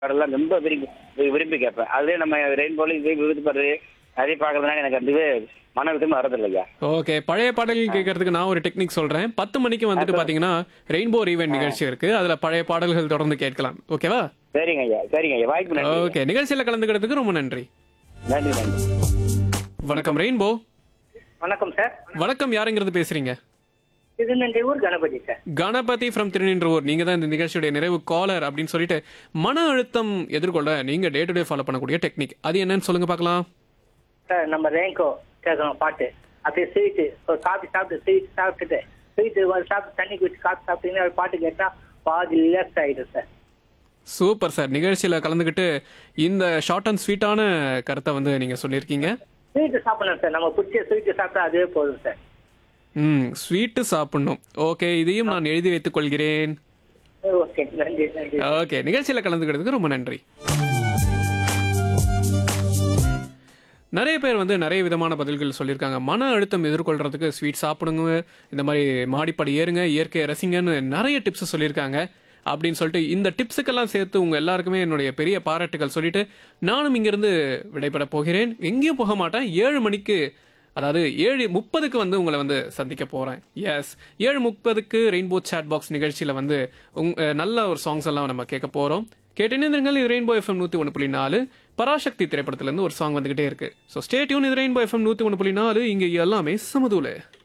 பாடலாம் ரொம்ப விரும்பி வி- விரும்பி கேட்பேன் அதுலேயே நம்ம ரெயின்போல இதே விருது பாடுறது அதே பார்க்கறதுனால எனக்கு அந்த இது மன அழுத்தம் வரதில்லை ஐயா ஓகே பழைய பாடல்கள் கேட்கறதுக்கு நான் ஒரு டெக்னிக் சொல்றேன் பத்து மணிக்கு வந்துட்டு பாத்தீங்கன்னா ரெயின்போ ஈவென்ட் நிகழ்ச்சி இருக்கு அதுல பழைய பாடல்கள் தொடர்ந்து கேட்கலாம் ஓகேவா சரிங்க ஐயா சரிங்க ஐயா வாய்ப்பு நன்றி ஓகே நிகழ்ச்சியில கலந்துக்கிறதுக்கு ரொம்ப நன்றி நன்றி நன்றி வணக்கம் ரெயின்போ வணக்கம் சார் வணக்கம் யாருங்கிறது பேசுறீங்க திருநெல்வேலூர் கணபதி சார் கணபதி ஃப்ரம் திருநின்றவூர் நீங்க தான் இந்த நிகழ்ச்சியுடைய நிறைவு காலர் அப்படின்னு சொல்லிட்டு மன அழுத்தம் எதிர்கொள்ள நீங்க டே டு டே ஃபாலோ பண்ணக்கூடிய டெக்னிக் அது என்னன்னு சொல்லுங்க பார்க்கலாம் சார் நம்ம ரேங்கோ கேட்கணும் பாட்டு அப்படியே ஸ்வீட்டு ஒரு காஃபி சாப்பிட்டு ஸ்வீட் சாப்பிட்டுட்டு ஸ்வீட்டு ஒரு சாப்பிட்டு தண்ணி குடிச்சு காஃபி சாப்பிட்டீங்கன்னா ஒரு பாட்டு கேட்டா பாதி ரிலாக்ஸ் ஆயிடும் சார் சூப்பர் சார் நிகழ்ச்சியில கலந்துக்கிட்டு இந்த ஷார்ட் அண்ட் ஸ்வீட்டான கருத்தை வந்து நீங்க சொல்லியிருக்கீங்க ஸ்வீட்டு சாப்பிடணும் சார் நம்ம பிடிச்ச ஸ்வீட்டு சாப்பிட்டா அதுவே போதும் சார் ம் ஸ்வீட்டு சாப்பிடணும் ஓகே இதையும் நான் எழுதி வைத்துக் கொள்கிறேன் ஓகே நன்றி நன்றி ஓகே நிகழ்ச்சியில் கலந்துக்கிறதுக்கு ரொம்ப நன்றி நிறைய பேர் வந்து நிறைய விதமான பதில்கள் சொல்லியிருக்காங்க மன அழுத்தம் எதிர்கொள்றதுக்கு ஸ்வீட் சாப்பிடுங்க இந்த மாதிரி மாடிப்படி ஏறுங்க இயற்கையை ரசிங்கன்னு நிறைய டிப்ஸ் சொல்லியிருக்காங்க அப்படின்னு சொல்லிட்டு இந்த டிப்ஸுக்கெல்லாம் சேர்த்து உங்க எல்லாருக்குமே என்னுடைய பெரிய பாராட்டுகள் சொல்லிட்டு நானும் இங்கிருந்து விடைபெற போகிறேன் எங்கேயும் போக மாட்டேன் ஏழு மணிக்கு அதாவது ஏழு முப்பதுக்கு வந்து உங்களை வந்து சந்திக்க போறேன் எஸ் ஏழு முப்பதுக்கு ரெயின்போ சேட் பாக்ஸ் நிகழ்ச்சியில வந்து உங் அஹ் நல்ல ஒரு சாங்ஸ் எல்லாம் நம்ம கேட்க போறோம் கேட்டிருந்தீர்கள் இது ரெயின்போ எஃப்எம் நூத்தி ஒன்று புள்ளி நாலு பராசக்தி திரைப்படத்துல இருந்து ஒரு சாங் வந்துகிட்டே இருக்கு ஸோ ஸ்டேட்யூன் இது ரெயின்போ எஃப்எம் நூத்தி ஒன்று புள்ளி நாலு இங்க எல்லாமே சமதூல